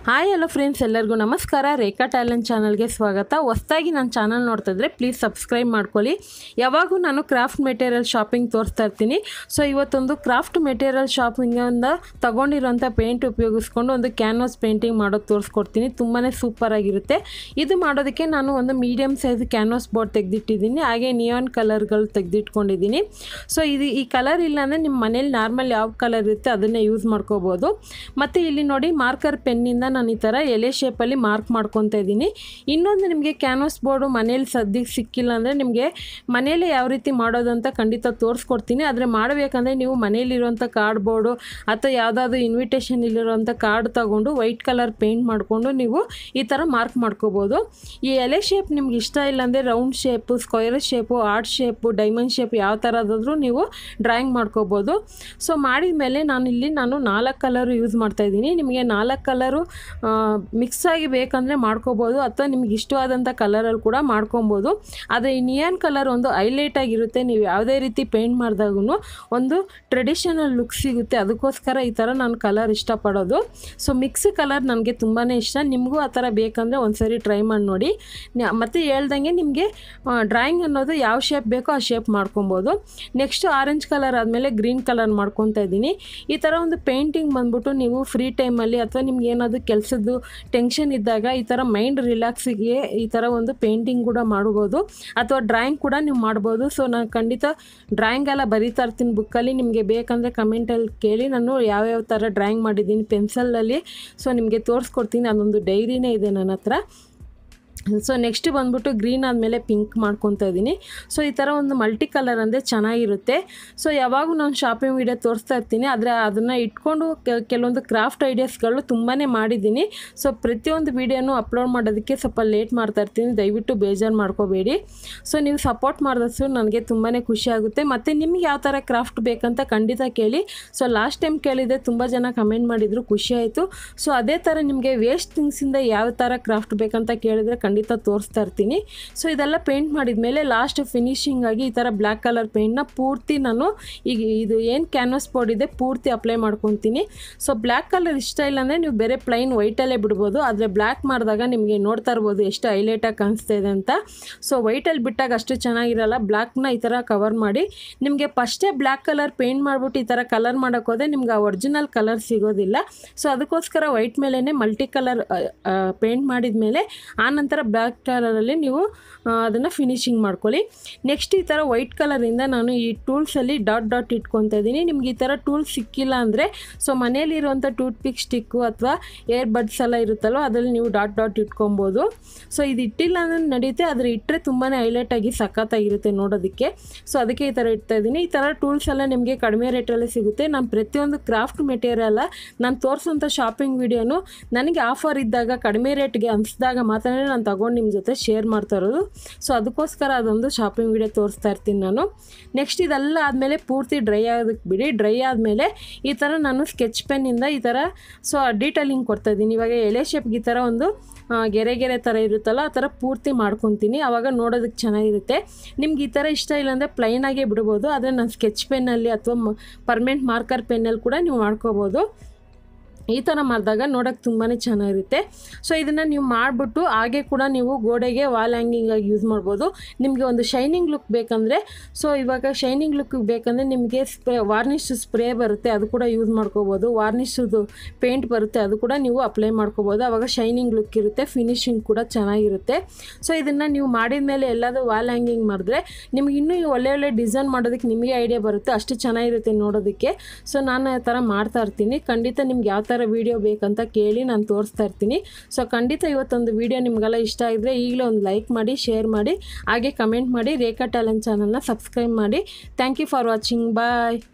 hi hello friends ಎಲ್ಲರಿಗೂ ನಮಸ್ಕಾರ ರೇಖಾ talent ಚಾನಲ್ಗೆ ಸ್ವಾಗತ ಹೊಸ್ದಾಗಿ ನನ್ನ ಚಾನಲ್ ನೋಡ್ತಾ ಇದ್ರೆ ಪ್ಲೀಸ್ ಸಬ್ಸ್ಕ್ರೈಬ್ ಮಾಡ್ಕೊಳ್ಳಿ ಯಾವಾಗೂ ನಾನು ಕ್ರಾಫ್ಟ್ ಮೆಟೀರಿಯಲ್ ಶಾಪಿಂಗ್ ತೋರಿಸ್ತಾ ಇರ್ತೀನಿ ಸೊ ಇವತ್ತೊಂದು ಕ್ರಾಫ್ಟ್ ಮೆಟೀರಿಯಲ್ ಶಾಪಿಂಗಿಂದ ತಗೊಂಡಿರೋಂಥ ಪೇಂಟ್ ಉಪಯೋಗಿಸ್ಕೊಂಡು ಒಂದು ಕ್ಯಾನ್ವಾಸ್ ಪೇಂಟಿಂಗ್ ಮಾಡೋದು ತೋರಿಸ್ಕೊಡ್ತೀನಿ ತುಂಬಾ ಸೂಪರಾಗಿರುತ್ತೆ ಇದು ಮಾಡೋದಕ್ಕೆ ನಾನು ಒಂದು ಮೀಡಿಯಮ್ ಸೈಜ್ ಕ್ಯಾನ್ವಾಸ್ ಬೋರ್ಡ್ ತೆಗೆದಿಟ್ಟಿದ್ದೀನಿ ಹಾಗೆ ನಿಯಾನ್ ಕಲರ್ಗಳು ತೆಗೆದಿಟ್ಕೊಂಡಿದ್ದೀನಿ ಸೊ ಇದು ಈ ಕಲರ್ ಇಲ್ಲ ಅಂದರೆ ನಿಮ್ಮ ಮನೇಲಿ ನಾರ್ಮಲ್ ಯಾವ ಕಲರ್ ಇರುತ್ತೆ ಅದನ್ನೇ ಯೂಸ್ ಮಾಡ್ಕೋಬೋದು ಮತ್ತು ಇಲ್ಲಿ ನೋಡಿ ಮಾರ್ಕರ್ ಪೆನ್ನಿಂದ ನಾನು ಈ ಥರ ಎಲೆ ಶೇಪಲ್ಲಿ ಮಾರ್ಕ್ ಮಾಡ್ಕೊತಾ ಇದ್ದೀನಿ ಇನ್ನೊಂದು ನಿಮಗೆ ಕ್ಯಾನ್ವಾಸ್ ಬೋರ್ಡು ಮನೇಲಿ ಸದ್ಯಕ್ಕೆ ಸಿಕ್ಕಿಲ್ಲ ಅಂದರೆ ನಿಮಗೆ ಮನೇಲಿ ಯಾವ ರೀತಿ ಮಾಡೋದು ಅಂತ ಖಂಡಿತ ತೋರಿಸ್ಕೊಡ್ತೀನಿ ಆದರೆ ಮಾಡಬೇಕಂದ್ರೆ ನೀವು ಮನೇಲಿರುವಂಥ ಕಾರ್ಡ್ ಬೋರ್ಡು ಅಥವಾ ಯಾವುದಾದ್ರು ಇನ್ವಿಟೇಷನ್ ಇಲ್ಲಿರುವಂಥ ಕಾರ್ಡ್ ತಗೊಂಡು ವೈಟ್ ಕಲರ್ ಪೇಂಟ್ ಮಾಡಿಕೊಂಡು ನೀವು ಈ ಥರ ಮಾರ್ಕ್ ಮಾಡ್ಕೋಬೋದು ಈ ಎಲೆ ಶೇಪ್ ನಿಮ್ಗೆ ಇಷ್ಟ ಇಲ್ಲ ಅಂದರೆ round shape square shape art shape diamond shape ಯಾವ ಥರದಾದ್ರೂ ನೀವು ಡ್ರಾಯಿಂಗ್ ಮಾಡ್ಕೋಬೋದು ಸೊ ಮಾಡಿದ ಮೇಲೆ ನಾನು ಇಲ್ಲಿ ನಾನು ನಾಲ್ಕು ಕಲರು ಯೂಸ್ ಮಾಡ್ತಾ ಇದ್ದೀನಿ ನಿಮಗೆ ನಾಲ್ಕು ಕಲರು ಮಿಕ್ಸ್ ಆಗಿ ಬೇಕಂದರೆ ಮಾಡ್ಕೋಬೋದು ಅಥವಾ ನಿಮ್ಗೆ ಇಷ್ಟವಾದಂಥ ಕಲರಲ್ಲಿ ಕೂಡ ಮಾಡ್ಕೊಬೋದು ಆದರೆ ಈ ನಿಯಾನ್ ಕಲರ್ ಒಂದು ಹೈಲೈಟ್ ಆಗಿರುತ್ತೆ ನೀವು ಯಾವುದೇ ರೀತಿ ಪೇಂಟ್ ಮಾಡಿದಾಗೂ ಒಂದು ಟ್ರೆಡಿಷನಲ್ ಲುಕ್ ಸಿಗುತ್ತೆ ಅದಕ್ಕೋಸ್ಕರ ಈ ಥರ ನಾನು ಕಲರ್ ಇಷ್ಟಪಡೋದು ಸೊ ಮಿಕ್ಸ್ ಕಲರ್ ನನಗೆ ತುಂಬಾ ಇಷ್ಟ ನಿಮಗೂ ಆ ಥರ ಬೇಕಂದರೆ ಒಂದ್ಸರಿ ಟ್ರೈ ಮಾಡಿ ನೋಡಿ ನ- ಮತ್ತೆ ಹೇಳ್ದಂಗೆ ನಿಮಗೆ ಡ್ರಾಯಿಂಗ್ ಅನ್ನೋದು ಯಾವ ಶೇಪ್ ಬೇಕೋ ಆ ಶೇಪ್ ಮಾಡ್ಕೊಬೋದು ನೆಕ್ಸ್ಟು ಆರೆಂಜ್ ಕಲರ್ ಆದಮೇಲೆ ಗ್ರೀನ್ ಕಲರ್ ಮಾಡ್ಕೊತಾ ಇದ್ದೀನಿ ಈ ಥರ ಒಂದು ಪೇಂಟಿಂಗ್ ಬಂದ್ಬಿಟ್ಟು ನೀವು ಫ್ರೀ ಟೈಮಲ್ಲಿ ಅಥವಾ ನಿಮ್ಗೆ ಏನಾದರೂ ಕೆಲಸದ್ದು ಟೆನ್ಷನ್ ಇದ್ದಾಗ ಈ ಥರ ಮೈಂಡ್ ರಿಲ್ಯಾಕ್ಸಿಗೆ ಈ ಥರ ಒಂದು ಪೇಂಟಿಂಗ್ ಕೂಡ ಮಾಡ್ಬೋದು ಅಥವಾ ಡ್ರಾಯಿಂಗ್ ಕೂಡ ನೀವು ಮಾಡ್ಬೋದು ಸೊ ನಾನು ಖಂಡಿತ ಡ್ರಾಯಿಂಗ್ ಎಲ್ಲ ಬರೀತಾ ಇರ್ತೀನಿ ಬುಕ್ಕಲ್ಲಿ ನಿಮಗೆ ಬೇಕಂದರೆ ಕಮೆಂಟಲ್ಲಿ ಕೇಳಿ ನಾನು ಯಾವ್ಯಾವ ಥರ ಡ್ರಾಯಿಂಗ್ ಮಾಡಿದ್ದೀನಿ ಪೆನ್ಸಲಲ್ಲಿ ಸೊ ನಿಮಗೆ ತೋರಿಸ್ಕೊಡ್ತೀನಿ ಅದೊಂದು ಡೈರಿನೇ ಇದೆ ನನ್ನ ಹತ್ರ ಸೊ ನೆಕ್ಸ್ಟ್ ಬಂದ್ಬಿಟ್ಟು ಗ್ರೀನ್ ಆದಮೇಲೆ ಪಿಂಕ್ ಮಾಡ್ಕೊತಾ ಇದ್ದೀನಿ ಸೊ ಈ ಥರ ಒಂದು ಮಲ್ಟಿ ಕಲರ್ ಅಂದರೆ ಚೆನ್ನಾಗಿರುತ್ತೆ ಸೊ ಯಾವಾಗೂ ನಾನು ಶಾಪಿಂಗ್ ವಿಡಿಯೋ ತೋರಿಸ್ತಾ ಇರ್ತೀನಿ ಆದರೆ ಅದನ್ನು ಇಟ್ಕೊಂಡು ಕೆ- ಕೆಲವೊಂದು ಕ್ರಾಫ್ಟ್ ಐಡಿಯಾಸ್ಗಳು ತುಂಬಾ ಮಾಡಿದ್ದೀನಿ ಸೊ ಪ್ರತಿಯೊಂದು ವೀಡಿಯೋನು ಅಪ್ಲೋಡ್ ಮಾಡೋದಕ್ಕೆ ಸ್ವಲ್ಪ ಲೇಟ್ ಮಾಡ್ತಾ ಇರ್ತೀನಿ ದಯವಿಟ್ಟು ಬೇಜಾರು ಮಾಡ್ಕೋಬೇಡಿ ಸೊ ನೀವು ಸಪೋರ್ಟ್ ಮಾಡಿದಷ್ಟು ನನಗೆ ತುಂಬಾ ಖುಷಿ ಆಗುತ್ತೆ ಮತ್ತು ನಿಮ್ಗೆ ಯಾವ ಥರ ಕ್ರಾಫ್ಟ್ ಬೇಕಂತ ಖಂಡಿತ ಕೇಳಿ ಸೊ ಲಾಸ್ಟ್ ಟೈಮ್ ಕೇಳಿದೆ ತುಂಬ ಜನ ಕಮೆಂಟ್ ಮಾಡಿದರು ಖುಷಿ ಆಯಿತು ಸೊ ಅದೇ ಥರ ನಿಮಗೆ ವೇಸ್ಟ್ ಥಿಂಗ್ಸಿಂದ ಯಾವ ಥರ ಕ್ರಾಫ್ಟ್ ಬೇಕಂತ ಕೇಳಿದರೆ ಖಂಡಿತ ತೋರಿಸ್ತಾ ಇರ್ತೀನಿ ಸೊ ಇದೆಲ್ಲ ಪೇಂಟ್ ಮಾಡಿದ ಮೇಲೆ ಲಾಸ್ಟ್ ಫಿನಿಶಿಂಗ್ ಆಗಿ ಈ ಥರ ಬ್ಲ್ಯಾಕ್ ಕಲರ್ ಪೇಂಟ್ನ ಪೂರ್ತಿ ನಾನು ಈಗ ಇದು ಏನು ಕ್ಯಾನ್ವಾಸ್ ಬೋರ್ಡ್ ಇದೆ ಪೂರ್ತಿ ಅಪ್ಲೈ ಮಾಡ್ಕೊತೀನಿ ಸೊ ಬ್ಲ್ಯಾಕ್ ಕಲರ್ ಇಷ್ಟ ಇಲ್ಲ ಅಂದರೆ ನೀವು ಬೇರೆ ಪ್ಲೈನ್ ವೈಟಲ್ಲೇ ಬಿಡ್ಬೋದು ಆದರೆ ಬ್ಲ್ಯಾಕ್ ಮಾಡಿದಾಗ ನಿಮಗೆ ನೋಡ್ತಾ ಇರ್ಬೋದು ಎಷ್ಟು ಹೈಲೈಟಾಗಿ ಕಾಣಿಸ್ತಾ ಇದೆ ಅಂತ ಸೊ ವೈಟಲ್ಲಿ ಬಿಟ್ಟಾಗ ಅಷ್ಟು ಚೆನ್ನಾಗಿರಲ್ಲ ಬ್ಲ್ಯಾಕ್ನ ಈ ಥರ ಕವರ್ ಮಾಡಿ ನಿಮಗೆ ಫಸ್ಟೇ ಬ್ಲ್ಯಾಕ್ ಕಲರ್ ಪೇಂಟ್ ಮಾಡಿಬಿಟ್ಟು ಈ ಥರ ಕಲರ್ ಮಾಡೋಕೆ ಹೋದರೆ ನಿಮ್ಗೆ ಆ ಒರಿಜಿನಲ್ ಕಲರ್ ಸಿಗೋದಿಲ್ಲ ಸೊ ಅದಕ್ಕೋಸ್ಕರ ವೈಟ್ ಮೇಲೇ ಮಲ್ಟಿ ಕಲರ್ ಪೇಂಟ್ ಮಾಡಿದ ಮೇಲೆ ಆನಂತರ ಬ್ಲ್ಯಾಕ್ ಕಲರಲ್ಲಿ ನೀವು ಅದನ್ನು ಫಿನಿಶಿಂಗ್ ಮಾಡ್ಕೊಳ್ಳಿ ನೆಕ್ಸ್ಟ್ ಈ ಥರ ವೈಟ್ ಕಲರಿಂದ ನಾನು ಈ ಟೂಲ್ಸಲ್ಲಿ ಡಾಟ್ ಡಾಟ್ ಇಟ್ಕೊತಾ ಇದ್ದೀನಿ ನಿಮ್ಗೆ ಈ ಥರ ಟೂಲ್ಸ್ ಸಿಕ್ಕಿಲ್ಲ ಅಂದರೆ ಸೊ ಮನೆಯಲ್ಲಿರುವಂಥ ಟೂತ್ ಪಿಕ್ ಸ್ಟಿಕ್ಕು ಅಥವಾ ಏರ್ ಬಡ್ಸ್ ಎಲ್ಲ ಇರುತ್ತಲ್ವ ಅದರಲ್ಲಿ ನೀವು ಡಾಟ್ ಡಾಟ್ ಇಟ್ಕೊಬೋದು ಸೊ ಇದು ಇಟ್ಟಿಲ್ಲ ಅಂದರೆ ನಡೆಯುತ್ತೆ ಆದರೆ ಇಟ್ಟರೆ ತುಂಬಾ ಹೈಲೈಟಾಗಿ ಸಖತ್ತಾಗಿರುತ್ತೆ ನೋಡೋದಕ್ಕೆ ಸೊ ಅದಕ್ಕೆ ಈ ಥರ ಇಡ್ತಾ ಇದ್ದೀನಿ ಈ ಥರ ಟೂಲ್ಸ್ ಎಲ್ಲ ನಿಮಗೆ ಕಡಿಮೆ ರೇಟಲ್ಲಿ ಸಿಗುತ್ತೆ ನಾನು ಪ್ರತಿಯೊಂದು ಕ್ರಾಫ್ಟ್ ಮೆಟೀರಿಯಲ್ ನಾನು ತೋರಿಸೋಂಥ ಶಾಪಿಂಗ್ ವಿಡಿಯೋನು ನನಗೆ ಆಫರ್ ಇದ್ದಾಗ ಕಡಿಮೆ ರೇಟ್ಗೆ ಅನಿಸಿದಾಗ ಮಾತ್ರ ನಾನು ತಗೊಂಡು ನಿಮ್ಮ ಜೊತೆ ಶೇರ್ ಮಾಡ್ತಾ ಇರೋದು ಸೊ ಅದಕ್ಕೋಸ್ಕರ ಅದೊಂದು ಶಾಪಿಂಗ್ ವಿಡಿಯೋ ತೋರಿಸ್ತಾ ಇರ್ತೀನಿ ನಾನು ನೆಕ್ಸ್ಟ್ ಇದೆಲ್ಲ ಆದಮೇಲೆ ಪೂರ್ತಿ ಡ್ರೈ ಆಗೋದಕ್ಕೆ ಬಿಡಿ ಡ್ರೈ ಆದಮೇಲೆ ಈ ಥರ ನಾನು ಸ್ಕೆಚ್ ಪೆನ್ನಿಂದ ಈ ಥರ ಸೊ ಡೀಟೇಲಿಂಗ್ ಕೊಡ್ತಾ ಇದ್ದೀನಿ ಇವಾಗ ಎಲೆ ಶೇಪ್ಗೆ ಈ ಥರ ಒಂದು ಆ, ಗೆರೆ ಗೆರೆ ಥರ ಇರುತ್ತಲ್ಲ ಆ ಥರ ಪೂರ್ತಿ ಮಾಡ್ಕೊತೀನಿ ಆವಾಗ ನೋಡೋದಕ್ಕೆ ಚೆನ್ನಾಗಿರುತ್ತೆ ನಿಮ್ಗೆ ಈ ಥರ ಇಷ್ಟ ಇಲ್ಲ ಅಂದರೆ ಪ್ಲೈನಾಗೇ ಬಿಡ್ಬೋದು ಆದರೆ ನಾನು ಸ್ಕೆಚ್ ಪೆನ್ನಲ್ಲಿ ಅಥವಾ ಪರ್ಮನೆಂಟ್ ಮಾರ್ಕರ್ ಪೆನ್ನಲ್ಲಿ ಕೂಡ ನೀವು ಮಾಡ್ಕೋಬೋದು ಈ ಥರ ಮಾಡಿದಾಗ ನೋಡೋಕ್ಕೆ ತುಂಬಾ ಚೆನ್ನಾಗಿರುತ್ತೆ ಸೊ ಇದನ್ನು ನೀವು ಮಾಡಿಬಿಟ್ಟು ಹಾಗೆ ಕೂಡ ನೀವು ಗೋಡೆಗೆ ವಾಲ್ ಹ್ಯಾಂಗಿಂಗಾಗಿ ಯೂಸ್ ಮಾಡ್ಬೋದು ನಿಮಗೆ ಒಂದು ಶೈನಿಂಗ್ ಲುಕ್ ಬೇಕಂದರೆ ಸೊ ಇವಾಗ ಶೈನಿಂಗ್ ಲುಕ್ ಬೇಕಂದರೆ ನಿಮಗೆ ಸ್ಪ್ರೇ ವಾರ್ನಿಷ್ ಸ್ಪ್ರೇ ಬರುತ್ತೆ ಅದು ಕೂಡ ಯೂಸ್ ಮಾಡ್ಕೋಬೋದು ವಾರ್ನಿಷದು ಪೇಂಟ್ ಬರುತ್ತೆ ಅದು ಕೂಡ ನೀವು ಅಪ್ಲೈ ಮಾಡ್ಕೋಬೋದು ಆವಾಗ ಶೈನಿಂಗ್ ಲುಕ್ ಇರುತ್ತೆ ಫಿನಿಶಿಂಗ್ ಕೂಡ ಚೆನ್ನಾಗಿರುತ್ತೆ ಸೊ ಇದನ್ನು ನೀವು ಮಾಡಿದ ಮೇಲೆ ಎಲ್ಲಾದರೂ ವಾಲ್ ಹ್ಯಾಂಗಿಂಗ್ ಮಾಡಿದ್ರೆ ನಿಮ್ಗೆ ಇನ್ನೂ ಈ ಒಳ್ಳೆ ಒಳ್ಳೆ ಡಿಸೈನ್ ಮಾಡೋದಕ್ಕೆ ನಿಮಗೆ ಐಡಿಯಾ ಬರುತ್ತೆ ಅಷ್ಟು ಚೆನ್ನಾಗಿರುತ್ತೆ ನೋಡೋದಕ್ಕೆ ಸೊ ನಾನು ಆ ಥರ ಮಾಡ್ತಾ ಇರ್ತೀನಿ ಖಂಡಿತ ನಿಮ್ಗೆ ಯಾವ ಥರ ವೀಡಿಯೋ ಬೇಕಂತ ಕೇಳಿ ನಾನು ತೋರಿಸ್ತಾ ಇರ್ತೀನಿ ಸೊ ಖಂಡಿತ ಇವತ್ತೊಂದು ವೀಡಿಯೋ ನಿಮಗೆಲ್ಲ ಇಷ್ಟ ಆಗಿದ್ರೆ ಈಗಲೇ ಒಂದು ಲೈಕ್ ಮಾಡಿ ಶೇರ್ ಮಾಡಿ ಹಾಗೆ ಕಮೆಂಟ್ ಮಾಡಿ ರೇಖಾ ಟ್ಯಾಲೆಂಟ್ ಚಾನಲ್ನ ಸಬ್ಸ್ಕ್ರೈಬ್ ಮಾಡಿ thank you for watching bye